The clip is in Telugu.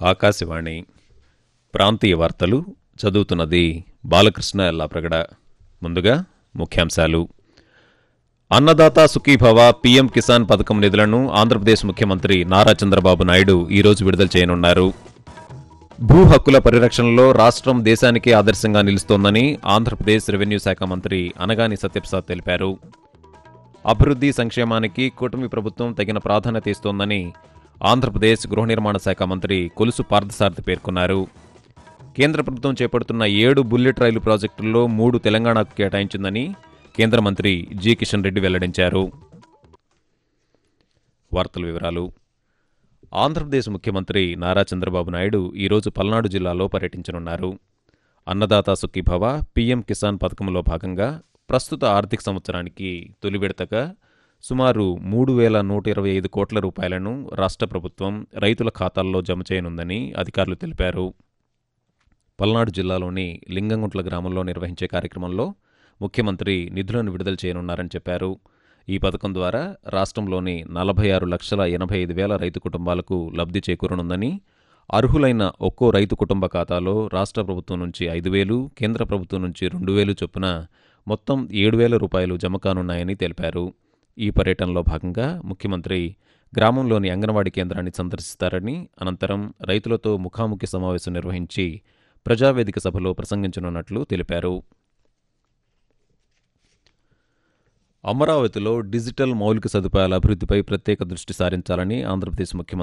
ఆకాశవాణి ప్రాంతీయ వార్తలు చదువుతున్నది బాలకృష్ణ ఎల్లాప్రగడ ముందుగా ముఖ్యాంశాలు అన్నదాత సుఖీభవ పీఎం కిసాన్ పథకం నిధులను ఆంధ్రప్రదేశ్ ముఖ్యమంత్రి నారా చంద్రబాబు నాయుడు ఈరోజు విడుదల చేయనున్నారు భూ హక్కుల పరిరక్షణలో రాష్ట్రం దేశానికే ఆదర్శంగా నిలుస్తోందని ఆంధ్రప్రదేశ్ రెవెన్యూ శాఖ మంత్రి అనగాని సత్యప్రసాద్ తెలిపారు అభివృద్ధి సంక్షేమానికి కూటమి ప్రభుత్వం తగిన ప్రాధాన్యత ఇస్తోందని ఆంధ్రప్రదేశ్ గృహ నిర్మాణ శాఖ మంత్రి కొలుసు పార్థసారథి పేర్కొన్నారు కేంద్ర ప్రభుత్వం చేపడుతున్న ఏడు బుల్లెట్ రైలు ప్రాజెక్టుల్లో మూడు తెలంగాణకు కేటాయించిందని కేంద్ర మంత్రి జి కిషన్ రెడ్డి వెల్లడించారు వార్తల వివరాలు ఆంధ్రప్రదేశ్ ముఖ్యమంత్రి నారా చంద్రబాబు నాయుడు ఈరోజు పల్నాడు జిల్లాలో పర్యటించనున్నారు అన్నదాత సుఖీభవ పీఎం కిసాన్ పథకంలో భాగంగా ప్రస్తుత ఆర్థిక సంవత్సరానికి తొలి విడతగా సుమారు మూడు వేల నూట ఇరవై ఐదు కోట్ల రూపాయలను రాష్ట్ర ప్రభుత్వం రైతుల ఖాతాల్లో జమ చేయనుందని అధికారులు తెలిపారు పల్నాడు జిల్లాలోని లింగంగుంట్ల గ్రామంలో నిర్వహించే కార్యక్రమంలో ముఖ్యమంత్రి నిధులను విడుదల చేయనున్నారని చెప్పారు ఈ పథకం ద్వారా రాష్ట్రంలోని నలభై ఆరు లక్షల ఎనభై ఐదు వేల రైతు కుటుంబాలకు లబ్ధి చేకూరనుందని అర్హులైన ఒక్కో రైతు కుటుంబ ఖాతాలో రాష్ట్ర ప్రభుత్వం నుంచి ఐదు వేలు కేంద్ర ప్రభుత్వం నుంచి రెండు వేలు చొప్పున మొత్తం ఏడు వేల రూపాయలు జమ కానున్నాయని తెలిపారు ఈ పర్యటనలో భాగంగా ముఖ్యమంత్రి గ్రామంలోని అంగన్వాడీ కేంద్రాన్ని సందర్శిస్తారని అనంతరం రైతులతో ముఖాముఖి సమావేశం నిర్వహించి ప్రజావేదిక సభలో ప్రసంగించనున్నట్లు తెలిపారు అమరావతిలో డిజిటల్ మౌలిక సదుపాయాల అభివృద్ధిపై ప్రత్యేక దృష్టి సారించాలని ఆంధ్రప్రదేశ్ ముఖ్యమంత్రి